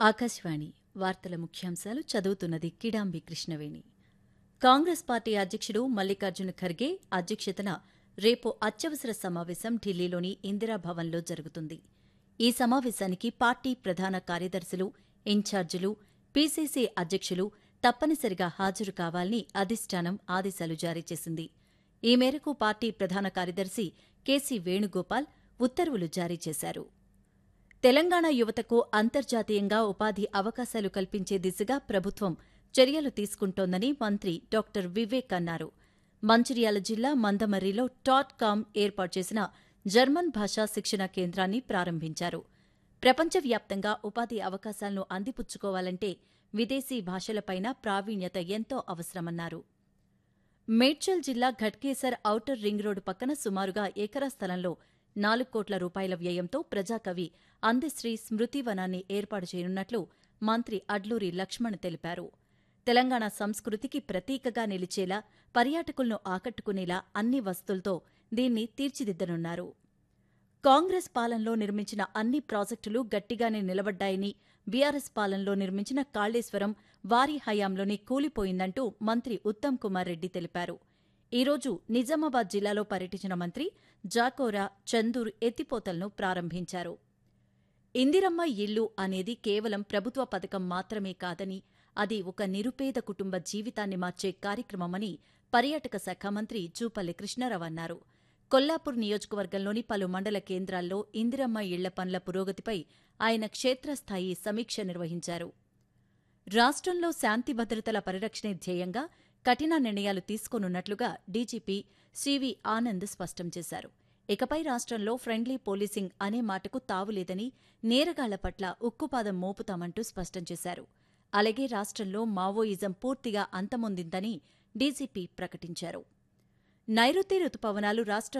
ఆకాశవాణి వార్తల ముఖ్యాంశాలు చదువుతున్నది కిడాంబి కృష్ణవేణి కాంగ్రెస్ పార్టీ అధ్యక్షుడు మల్లికార్జున ఖర్గే అధ్యక్షతన రేపు అత్యవసర సమావేశం ఢిల్లీలోని ఇందిరాభవన్లో జరుగుతుంది ఈ సమావేశానికి పార్టీ ప్రధాన కార్యదర్శులు ఇన్ఛార్జీలు పీసీసీ అధ్యక్షులు తప్పనిసరిగా హాజరు కావాలని అధిష్టానం ఆదేశాలు జారీ చేసింది ఈ మేరకు పార్టీ ప్రధాన కార్యదర్శి కేసీ వేణుగోపాల్ ఉత్తర్వులు జారీ చేశారు తెలంగాణ యువతకు అంతర్జాతీయంగా ఉపాధి అవకాశాలు కల్పించే దిశగా ప్రభుత్వం చర్యలు తీసుకుంటోందని మంత్రి డాక్టర్ వివేక్ అన్నారు మంచిర్యాల జిల్లా మందమర్రిలో టాట్ కామ్ ఏర్పాటు చేసిన జర్మన్ భాషా శిక్షణ కేంద్రాన్ని ప్రారంభించారు ప్రపంచవ్యాప్తంగా ఉపాధి అవకాశాలను అందిపుచ్చుకోవాలంటే విదేశీ భాషలపైన ప్రావీణ్యత ఎంతో అవసరమన్నారు మేడ్చల్ జిల్లా ఘట్కేసర్ ఔటర్ రింగ్ రోడ్డు పక్కన సుమారుగా ఎకరా స్థలంలో నాలుగు కోట్ల రూపాయల వ్యయంతో ప్రజాకవి అందశ్రీ స్మృతివనాన్ని ఏర్పాటు చేయనున్నట్లు మంత్రి అడ్లూరి లక్ష్మణ్ తెలిపారు తెలంగాణ సంస్కృతికి ప్రతీకగా నిలిచేలా పర్యాటకులను ఆకట్టుకునేలా అన్ని వస్తువులతో దీన్ని తీర్చిదిద్దనున్నారు కాంగ్రెస్ పాలనలో నిర్మించిన అన్ని ప్రాజెక్టులు గట్టిగానే నిలబడ్డాయని బీఆర్ఎస్ పాలనలో నిర్మించిన కాళేశ్వరం వారి హయాంలోనే కూలిపోయిందంటూ మంత్రి ఉత్తమ్ కుమార్ రెడ్డి తెలిపారు ఈ రోజు నిజామాబాద్ జిల్లాలో పర్యటించిన మంత్రి జాకోరా చందూర్ ఎత్తిపోతలను ప్రారంభించారు ఇందిరమ్మ ఇల్లు అనేది కేవలం ప్రభుత్వ పథకం మాత్రమే కాదని అది ఒక నిరుపేద కుటుంబ జీవితాన్ని మార్చే కార్యక్రమమని పర్యాటక శాఖ మంత్రి జూపల్లి కృష్ణారావు అన్నారు కొల్లాపూర్ నియోజకవర్గంలోని పలు మండల కేంద్రాల్లో ఇందిరమ్మ ఇళ్ల పనుల పురోగతిపై ఆయన క్షేత్రస్థాయి సమీక్ష నిర్వహించారు రాష్ట్రంలో శాంతి భద్రతల పరిరక్షణే ధ్యేయంగా కఠిన నిర్ణయాలు తీసుకోనున్నట్లుగా డీజీపీ సివి ఆనంద్ స్పష్టం చేశారు ఇకపై రాష్ట్రంలో ఫ్రెండ్లీ పోలీసింగ్ అనే మాటకు తావులేదని నేరగాళ్ల పట్ల ఉక్కుపాదం మోపుతామంటూ స్పష్టం చేశారు అలాగే రాష్ట్రంలో మావోయిజం పూర్తిగా అంతమొందిందని డీజీపీ ప్రకటించారు నైరుతి రుతుపవనాలు రాష్ట్ర